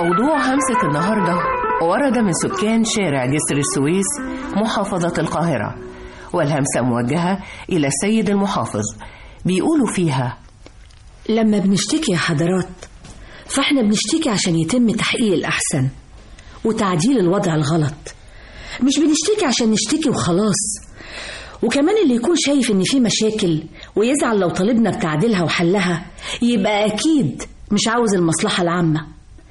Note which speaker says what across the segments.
Speaker 1: موضوع همسة النهاردة ورد من سكان شارع جسر السويس محافظة القاهرة والهمسة موجهة إلى السيد المحافظ بيقولوا فيها
Speaker 2: لما بنشتكي يا حضرات فاحنا بنشتكي عشان يتم تحقيق الأحسن وتعديل الوضع الغلط مش بنشتكي عشان نشتكي وخلاص وكمان اللي يكون شايف ان في مشاكل ويزعل لو طالبنا بتعديلها وحلها يبقى اكيد مش عاوز المصلحة العامة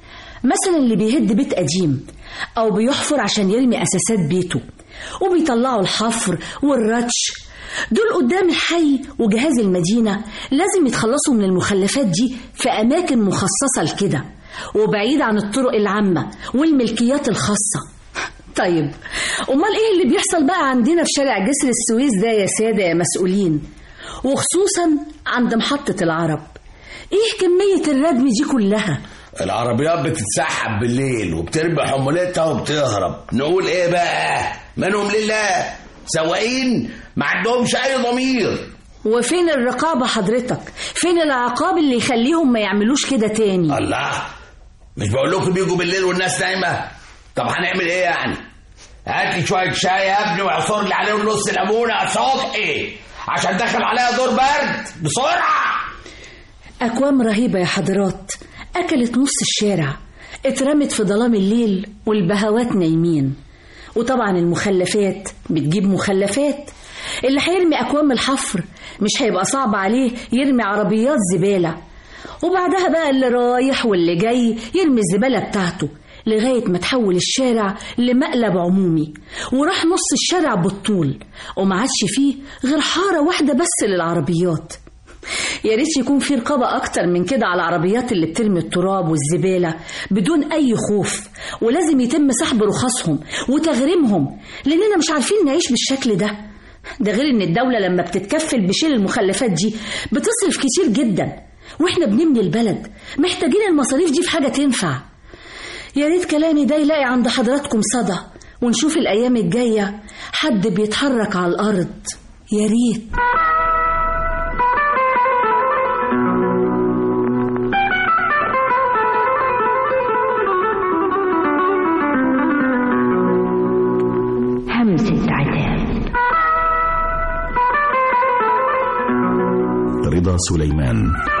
Speaker 2: مثلا اللي بيهد بيت قديم او بيحفر عشان يرمي اساسات بيته وبيطلعوا الحفر والرتش دول قدام الحي وجهاز المدينة لازم يتخلصوا من المخلفات دي في أماكن مخصصة لكده وبعيد عن الطرق العامة والملكيات الخاصة طيب أمال إيه اللي بيحصل بقى عندنا في شارع جسر السويس ده يا سادة يا مسؤولين وخصوصا عند محطة العرب إيه كمية الردم دي كلها
Speaker 3: العربيات بتتسحب بالليل وبترمي حمولتها وبتهرب نقول ايه بقى منهم لله سواقين ما عندهمش اي ضمير
Speaker 2: وفين الرقابة حضرتك فين العقاب اللي يخليهم ما يعملوش كده تاني
Speaker 3: الله مش بقول لكم بيجوا بالليل والناس نايمه طب هنعمل ايه يعني هات لي شويه شاي يا ابني واعصر لي عليهم نص ليمونه يا صبحي عشان داخل عليها دور برد بسرعه
Speaker 2: أكوام رهيبة يا حضرات أكلت نص الشارع اترمت في ظلام الليل والبهوات نايمين وطبعا المخلفات بتجيب مخلفات اللي هيرمي أكوام الحفر مش هيبقى صعب عليه يرمي عربيات زبالة وبعدها بقى اللي رايح واللي جاي يرمي الزبالة بتاعته لغاية ما تحول الشارع لمقلب عمومي وراح نص الشارع بالطول وما عادش فيه غير حارة واحدة بس للعربيات يا ريت يكون في رقابة أكتر من كده على العربيات اللي بترمي التراب والزبالة بدون أي خوف ولازم يتم سحب رخصهم وتغريمهم لأننا مش عارفين نعيش بالشكل ده ده غير إن الدولة لما بتتكفل بشيل المخلفات دي بتصرف كتير جدا وإحنا بنبني البلد محتاجين المصاريف دي في حاجة تنفع يا ريت كلامي ده يلاقي عند حضراتكم صدى ونشوف الأيام الجاية حد بيتحرك على الأرض يا ريت
Speaker 4: همسة عتاب
Speaker 5: رضا سليمان